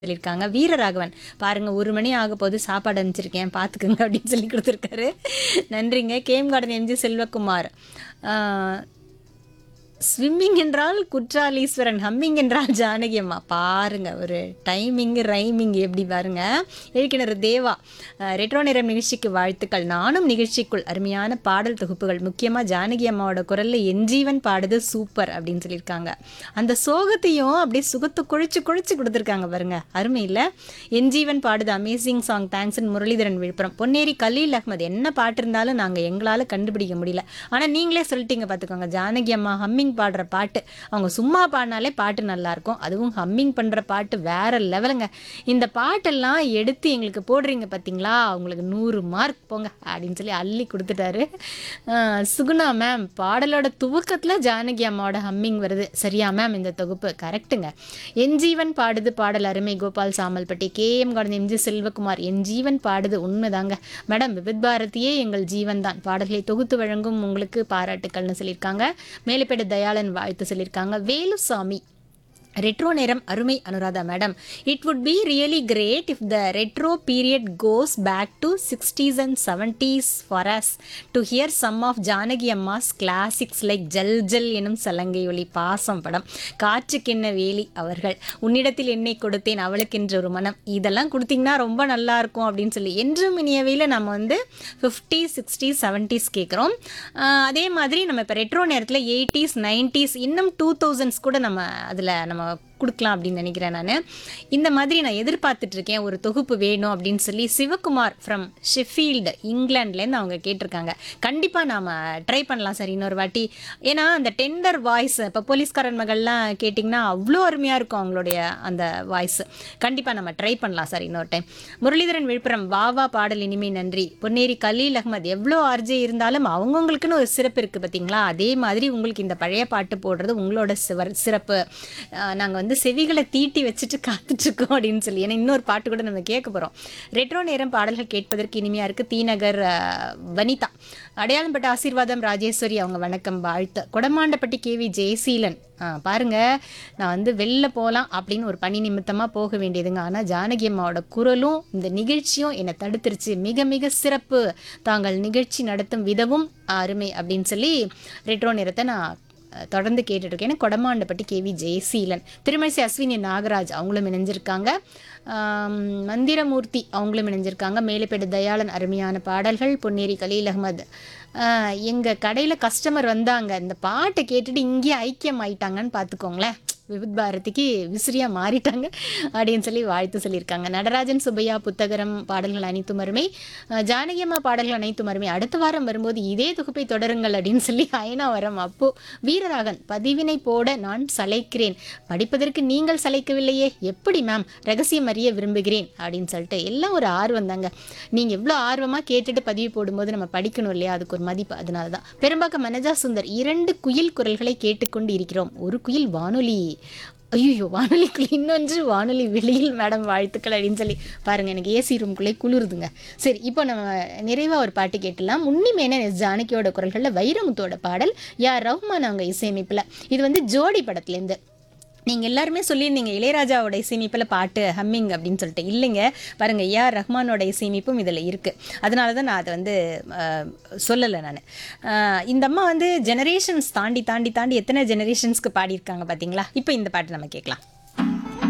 சொல்லியிருக்காங்க வீரராகவன் பாருங்க ஒரு மணி ஆக போது சாப்பாடு அனுப்பிச்சிருக்கேன் பார்த்துக்குங்க அப்படின்னு சொல்லி கொடுத்துருக்காரு நன்றிங்க K M garden MG Selvakumar swimming என்றால் குற்றாலீஸ்வரன் ஹம்மிங் என்றால் ஜானகி அம்மா பாருங்க ஒரு டைமிங் ரைமிங் எப்படி பாருங்க எழுக்கிணறு தேவா அஹ், ரெட்ரோ நேரம் நிகழ்ச்சிக்கு வாழ்த்துக்கள் நானும் நிகழ்ச்சிக்குள் அருமையான பாடல் தொகுப்புகள் முக்கியமாக ஜானகி அம்மாவோட குரல்ல என் ஜீவன் பாடுது சூப்பர் அப்படின்னு சொல்லியிருக்காங்க அந்த சோகத்தையும் அப்படியே சுகத்தை குழிச்சு குழிச்சு கொடுத்துருக்காங்க பாருங்க அருமை இல்லை என் ஜீவன் பாடுது amazing song thanks and Muralitharan Villupuram Ponneri Khaleel Ahmed என்ன பாட்டு இருந்தாலும் நாங்கள் எங்களால் கண்டுபிடிக்க முடியல ஆனால் நீங்களே சொல்லிட்டீங்க பார்த்துக்கோங்க ஜானகி அம்மா ஹம்மிங் பாடுற பாட்டு அவங்க சும்மா பாடினாலே பாட்டு நல்லா இருக்கும் அதுவும் ஹம்மிங் பண்ணுற பாட்டு வேற லெவலுங்க இந்த பாட்டெல்லாம் எடுத்து எங்களுக்கு போடுறீங்க பார்த்தீங்களா உங்களுக்கு நூறு மார்க் போங்க அப்படின்னு சொல்லி அள்ளி கொடுத்துட்டாரு ஆஹ் சுகுணா மேம் பாடலோட துவக்கத்தில் ஜானகி அம்மாவோட ஹம்மிங் வருது சரியா மேம் இந்த தொகுப்பு கரெக்ட்டுங்க என் ஜீவன் பாடுது பாடல் அருமை Gopal Samalpatti K M garden MG Selvakumar என் ஜீவன் பாடுது உண்மைதாங்க மேடம் விவித் பாரதியே எங்கள் ஜீவன் தான் பாடல்களை தொகுத்து வழங்கும் உங்களுக்கு பாராட்டுக்கள்னு சொல்லியிருக்காங்க மேலப்பேடு தயாளன் வாழ்த்து சொல்லியிருக்காங்க வேலுசாமி ரெட்ரோ நேரம் அருமை Anuradha madam it would be really great if the retro period goes back to sixties and seventies for us to hear some of Janaki அம்மாஸ் கிளாசிக்ஸ் லைக் ஜல் ஜல் எனும் சலங்கை ஒளி பாசம் படம் காற்றுக்கென்ன வேலி அவர்கள் உன்னிடத்தில் என்னை கொடுத்தேன் அவளுக்கென்ற ஒரு மனம் இதெல்லாம் கொடுத்தீங்கன்னா ரொம்ப நல்லா இருக்கும் அப்படின்னு சொல்லி என்றும் இனியவையில் நம்ம வந்து ஃபிஃப்டி சிக்ஸ்டீஸ் செவன்ட்டீஸ் கேட்குறோம் அதே மாதிரி நம்ம இப்போ ரெட்ரோ நேரத்தில் எயிட்டிஸ் நைன்ட்டீஸ் இன்னும் டூ தௌசண்ட்ஸ் கூட நம்ம அதில் நம்ம கொடுக்கலாம் அப்படின்னு நினைக்கிறேன் நான் இந்த மாதிரி நான் எதிர்பார்த்துட்டு இருக்கேன் ஒரு தொகுப்பு வேணும் அப்படின்னு சொல்லி சிவகுமார் ஃப்ரம் ஷெஃபீல்டு இங்கிலாந்துலேருந்து அவங்க கேட்டிருக்காங்க கண்டிப்பாக நாம் ட்ரை பண்ணலாம் சார் இன்னொரு வாட்டி ஏன்னா அந்த டெண்டர் வாய்ஸ் இப்போ போலீஸ்காரன் மகள்லாம் கேட்டிங்கன்னா அவ்வளோ அருமையாக இருக்கும் அவங்களுடைய அந்த வாய்ஸ் கண்டிப்பாக நம்ம ட்ரை பண்ணலாம் சார் இன்னொரு டைம் முரளிதரன் விழுப்புரம் வாவா பாடல் இனிமே நன்றி பொன்னேரி கலீல் அஹ்மத் எவ்வளோ ஆர்ஜே இருந்தாலும் அவங்கவுங்களுக்குன்னு ஒரு சிறப்பு இருக்குது பார்த்தீங்களா அதே மாதிரி உங்களுக்கு இந்த பழைய பாட்டு போடுறது உங்களோட சிவர் சிறப்பு நாங்கள் வந்து செவிகளை தீட்டி வச்சுட்டு காத்துட்ருக்கோம் அப்படின்னு சொல்லி ஏன்னா இன்னொரு பாட்டு கூட நம்ம கேட்க போகிறோம் ரெட்ரோ நேரம் பாடல்கள் கேட்பதற்கு இனிமையாக இருக்குது தீநகர் அஹ், வனிதா அடையாளம்பட்ட ஆசீர்வாதம் ராஜேஸ்வரி அவங்க வணக்கம் வாழ்த்து கொடமாண்டப்பட்டி கேவி ஜெயசீலன் ஆ, பாருங்க நான் வந்து வெளில போகலாம் அப்படின்னு ஒரு பணி நிமித்தமாக போக வேண்டியதுங்க ஆனால் ஜானகி அம்மாவோட குரலும் இந்த நிகழ்ச்சியும் என்னை தடுத்துருச்சு மிக மிக சிறப்பு தாங்கள் நிகழ்ச்சி நடத்தும் விதமும் அருமை அப்படின்னு சொல்லி ரெட்ரோ நேரத்தை நான் அஹ், தொடர்ந்து கேட்டுட்டு இருக்கேன் ஏன்னா கொடமாண்டப்பட்டி கேவி ஜெயசீலன் திருமணிசை அஸ்வினி நாகராஜ் அவங்களும் இணைஞ்சிருக்காங்க ஆம், மந்திரமூர்த்தி அவங்களும் இணைஞ்சிருக்காங்க மேலப்பேடு தயாளன் அருமையான பாடல்கள் பொன்னேரி கலீல் அகமது எங்கள் கடையில் கஸ்டமர் வந்தாங்க இந்த பாட்டை கேட்டுட்டு இங்கேயே ஐக்கியம் ஆயிட்டாங்கன்னு பார்த்துக்கோங்களேன் விவித் பாரதிக்கு விசிறியா மாறிட்டாங்க அப்படின்னு சொல்லி வாழ்த்து சொல்லியிருக்காங்க நடராஜன் சுப்பையா புத்தகரம் பாடல்கள் அனைத்தும் அருமை அஹ் ஜானகி அம்மா பாடல்கள் அனைத்தும் அருமை அடுத்த வாரம் வரும்போது இதே தொகுப்பை தொடருங்கள் அப்படின்னு சொல்லி ஐநா வரம் அப்போ வீரராகன் பதிவினை போட நான் சளைக்கிறேன் படிப்பதற்கு நீங்கள் சளைக்கவில்லையே எப்படி மேம் ரகசியம் அறிய விரும்புகிறேன் அப்படின்னு சொல்லிட்டு எல்லாம் ஒரு ஆர்வம் தாங்க நீங்கள் எவ்வளோ ஆர்வமாக கேட்டுட்டு பதிவு போடும்போது நம்ம படிக்கணும் இல்லையா அதுக்கு ஒரு மதிப்பு அதனால தான் பெரும்பாக்கம் மனஜா சுந்தர் இரண்டு குயில் குரல்களை கேட்டுக்கொண்டு இருக்கிறோம் ஒரு குயில் வானொலி ஐயோ வானொலிக்குள்ள இன்னொன்று வானொலி வெளியில் மேடம் வாழ்த்துக்கள் அப்படின்னு சொல்லி பாருங்க எனக்கு ஏசி ரூம்குள்ளே குளிருதுங்க சரி இப்போ நம்ம நிறைவாக ஒரு பாட்டு கேட்டலாம் உன்னிமேனன் எஸ் ஜானகியோட குரல்களில் வைரமுத்தோட பாடல் யா ரஹ்மான் அவங்க இசையமைப்பில் இது வந்து ஜோடி படத்துலேருந்து நீங்கள் எல்லாருமே சொல்லியிருந்தீங்க இளையராஜாவோட இசையமைப்பில் பாட்டு ஹம்மிங் அப்படின்னு சொல்லிட்டு இல்லைங்க பாருங்கள் ஏஆர் ரஹ்மானோட இசையமைப்பும் இதில் இருக்குது அதனால தான் நான் அதை வந்து சொல்லலை நான் இந்த அம்மா வந்து ஜெனரேஷன்ஸ் தாண்டி தாண்டி தாண்டி எத்தனை ஜெனரேஷன்ஸ்க்கு பாடியிருக்காங்க பார்த்தீங்களா இப்போ இந்த பாட்டு நம்ம கேட்கலாம்